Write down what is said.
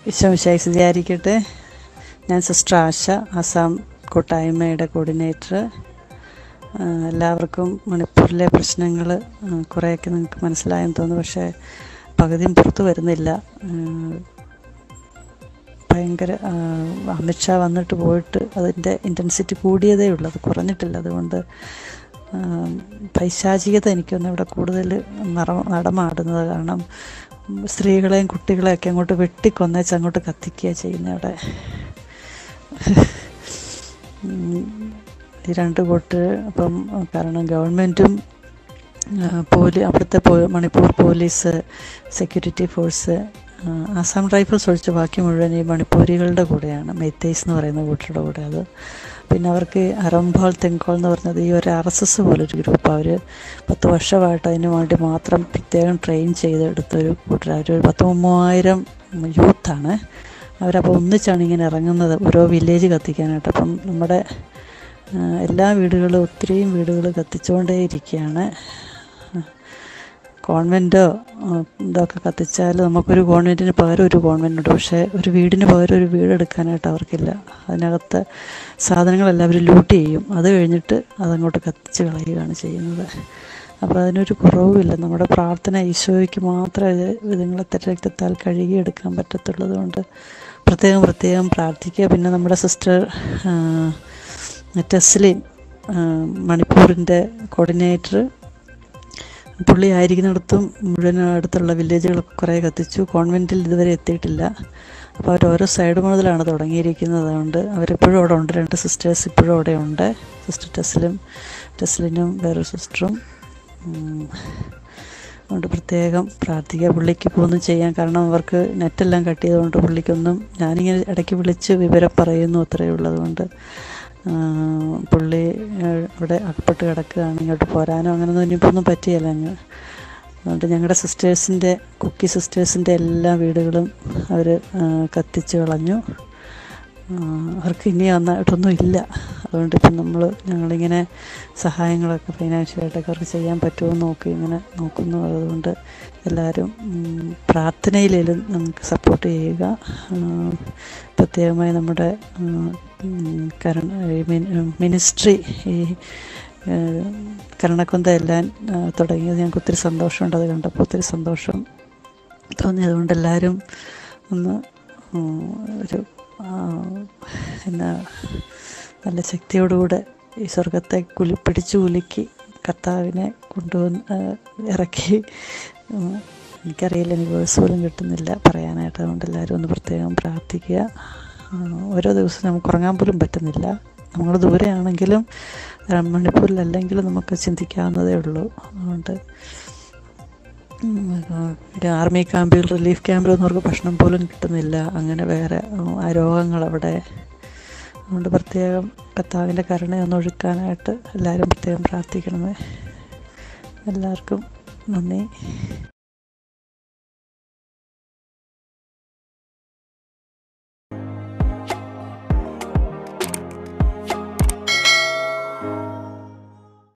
ഈശോമിശായി സ്തുതിയായിരിക്കട്ടെ ഞാൻ സിസ്റ്റർ ആശ ആസാം കൂട്ടായ്മയുടെ കോർഡിനേറ്റർ എല്ലാവർക്കും മണിപ്പൂരിലെ പ്രശ്നങ്ങൾ കുറേയൊക്കെ നിങ്ങൾക്ക് മനസ്സിലായെന്ന് തോന്നുന്നു പക്ഷേ പകുതിയും പുറത്തു വരുന്നില്ല ഉം, ഭയങ്കര ആ, അമിത്ഷാ വന്നിട്ട് പോയിട്ട് അതിൻ്റെ ഇൻറ്റൻസിറ്റി കൂടിയതേ ഉള്ളൂ അത് കുറഞ്ഞിട്ടില്ല അതുകൊണ്ട് ആ, പൈശാചികത എനിക്കൊന്ന് ഇവിടെ കൂടുതൽ നിറ നടമാടുന്നത് കാരണം സ്ത്രീകളെയും കുട്ടികളെയൊക്കെ അങ്ങോട്ട് വെട്ടിക്കൊന്നേച്ച് അങ്ങോട്ട് കത്തിക്കുക ചെയ്യുന്നത് അവിടെ ഉം, ഈ രണ്ട് കൂട്ട് അപ്പം കാരണം ഗവൺമെൻറ്റും പോലീ അവിടുത്തെ പോ മണിപ്പൂർ പോലീസ് സെക്യൂരിറ്റി ഫോഴ്സ് ആ, ആസാം റൈഫിൾസ് ഒഴിച്ച് ബാക്കി മുഴുവൻ ഈ മണിപ്പൂരികളുടെ കൂടെയാണ് മെയ്ത്തേസ് എന്ന് പറയുന്ന കൂട്ടരുടെ കൂടെ അത് പിന്നെ അവർക്ക് അറംബോൾ തെങ്കോൾ എന്ന് പറഞ്ഞത് ഈ ഒരു ആർ എസ് എസ് പോലൊരു ഗ്രൂപ്പ് അവർ പത്ത് വർഷമായിട്ട് അതിന് വേണ്ടി മാത്രം പ്രത്യേകം ട്രെയിൻ ചെയ്തെടുത്തൊരു കൂട്ടർ അവരൊരു പത്ത് മൂവായിരം യൂത്താണ് അവരപ്പോൾ ഒന്നിച്ചാണ് ഇങ്ങനെ ഇറങ്ങുന്നത് ഓരോ വില്ലേജ് കത്തിക്കാനായിട്ട് അപ്പം നമ്മുടെ ആ, എല്ലാ വീടുകളും ഒത്തിരിയും വീടുകൾ കത്തിച്ചുകൊണ്ടേ ഇരിക്കുകയാണ് കോൺവെൻറ്റോ ഇതൊക്കെ കത്തിച്ചാൽ നമുക്കൊരു കോൺവെൻറ്റിന് പകരം ഒരു കോൺവെൻ്റ് ഉണ്ട് പക്ഷേ ഒരു വീടിന് പകരം ഒരു വീട് എടുക്കാനായിട്ട് അവർക്കില്ല അതിനകത്ത് സാധനങ്ങളെല്ലാം അവർ ലൂട്ട് ചെയ്യും അത് കഴിഞ്ഞിട്ട് അതങ്ങോട്ട് കത്തിച്ച് കളയുകയാണ് ചെയ്യുന്നത് അപ്പോൾ അതിനൊരു കുറവുമില്ല നമ്മുടെ പ്രാർത്ഥന ഈശോയ്ക്ക് മാത്രമേ ഇതുങ്ങളെ രക്തത്താൽ കഴുകിയെടുക്കാൻ പറ്റത്തുള്ളത് കൊണ്ട് പ്രത്യേകം പ്രത്യേകം പ്രാർത്ഥിക്കുക പിന്നെ നമ്മുടെ സിസ്റ്റർ ടെസ്ലിൻ മണിപ്പൂരിൻ്റെ കോർഡിനേറ്റർ പുള്ളി ആയിരിക്കുന്നിടത്തും മുഴുവൻ അടുത്തുള്ള വില്ലേജുകളൊക്കെ കുറേ കത്തിച്ചു കോൺവെൻറ്റിൽ ഇതുവരെ എത്തിയിട്ടില്ല അപ്പോൾ അവർ ഓരോ സൈഡ് മുതലാണ് തുടങ്ങിയിരിക്കുന്നത് അതുകൊണ്ട് അവരെപ്പോഴും അവിടെ ഉണ്ട് രണ്ട് സിസ്റ്റേഴ്സ് ഇപ്പോഴും അവിടെ ഉണ്ട് സിസ്റ്റർ ടെസ്ലും ടെസ്ലിനും വേറൊരു സിസ്റ്ററും ഉം, അതുകൊണ്ട് പ്രത്യേകം പ്രാർത്ഥിക്കുക പുള്ളിക്ക് ഇപ്പോൾ ഒന്നും ചെയ്യാൻ കാരണം അവർക്ക് നെറ്റെല്ലാം കട്ട് ചെയ്തുകൊണ്ട് പുള്ളിക്കൊന്നും ഞാനിങ്ങനെ ഇടയ്ക്ക് വിളിച്ച് വിവരം പറയുന്നു അത്രയേ ഉള്ളതുകൊണ്ട് ആ, പുള്ളി ആ, അവിടെ അകപ്പെട്ട് കിടക്കുകയാണ് ഇങ്ങോട്ട് പോരാനോ അങ്ങനെയൊന്നും ഇനിയിപ്പോൾ ഒന്നും പറ്റിയല്ല അങ്ങ് അതുകൊണ്ട് ഞങ്ങളുടെ സിസ്റ്റേഴ്സിൻ്റെ കുക്കി സിസ്റ്റേഴ്സിൻ്റെ എല്ലാ വീടുകളും അവർ കത്തിച്ച് കളഞ്ഞു ആ, അവർക്ക് ഇനി നന്നായിട്ടൊന്നും ഇല്ല അതുകൊണ്ട് ഇപ്പം നമ്മൾ ഞങ്ങളിങ്ങനെ സഹായങ്ങളൊക്കെ ഫൈനാൻഷ്യലായിട്ടൊക്കെ അവർക്ക് ചെയ്യാൻ പറ്റുമോ എന്ന് നോക്കി ഇങ്ങനെ നോക്കുന്നു അതുകൊണ്ട് എല്ലാവരും ഉം, പ്രാർത്ഥനയിലും നമുക്ക് സപ്പോർട്ട് ചെയ്യുക ആ, പ്രത്യേകമായി നമ്മുടെ ഉം, ഉം, കരുണ ഈ മിൻ- മിനിസ്ട്രി ഈ ആ, കരുണക്കൊന്ത എല്ലാം ആ, തുടങ്ങിയത് ഞങ്ങൾക്ക് ഒത്തിരി സന്തോഷമുണ്ട് അത് കണ്ടപ്പോൾ ഒത്തിരി സന്തോഷം തോന്നി അതുകൊണ്ട് എല്ലാവരും ഒന്ന് ഉം, ഒരു ആ, എന്നാ നല്ല ശക്തിയോടുകൂടെ ഈ സ്വർഗത്തെ കുലി പിടിച്ചു കുലുക്കി കർത്താവിനെ കൊണ്ടുവന്ന് ആ, ഇറക്കി ഉം, എനിക്കറിയില്ല എനിക്ക് വേഴ്സ് പോലും കിട്ടുന്നില്ല പറയാനായിട്ട് അതുകൊണ്ട് എല്ലാവരും ഒന്ന് പ്രത്യേകം പ്രാർത്ഥിക്കുക ആ, ഓരോ ദിവസവും നമുക്ക് ഉറങ്ങാൻ പോലും പറ്റുന്നില്ല നമ്മൾ ദൂരെയാണെങ്കിലും ആ, മണിപ്പൂരിലല്ലെങ്കിലും നമുക്ക് ചിന്തിക്കാവുന്നതേ ഉള്ളൂ അതുകൊണ്ട് ഉം, ഒരു ആർമി ക്യാമ്പിൽ റിലീഫ് ക്യാമ്പിലൊന്നും അവർക്ക് ഭക്ഷണം പോലും കിട്ടുന്നില്ല അങ്ങനെ വേറെ ഉം, ആ രോഗങ്ങൾ അവിടെ അതുകൊണ്ട് പ്രത്യേകം കർത്താവിൻ്റെ കരുണയൊന്ന് ഒഴുക്കാനായിട്ട് എല്ലാവരും പ്രത്യേകം പ്രാർത്ഥിക്കണമേ എല്ലാവർക്കും നന്ദി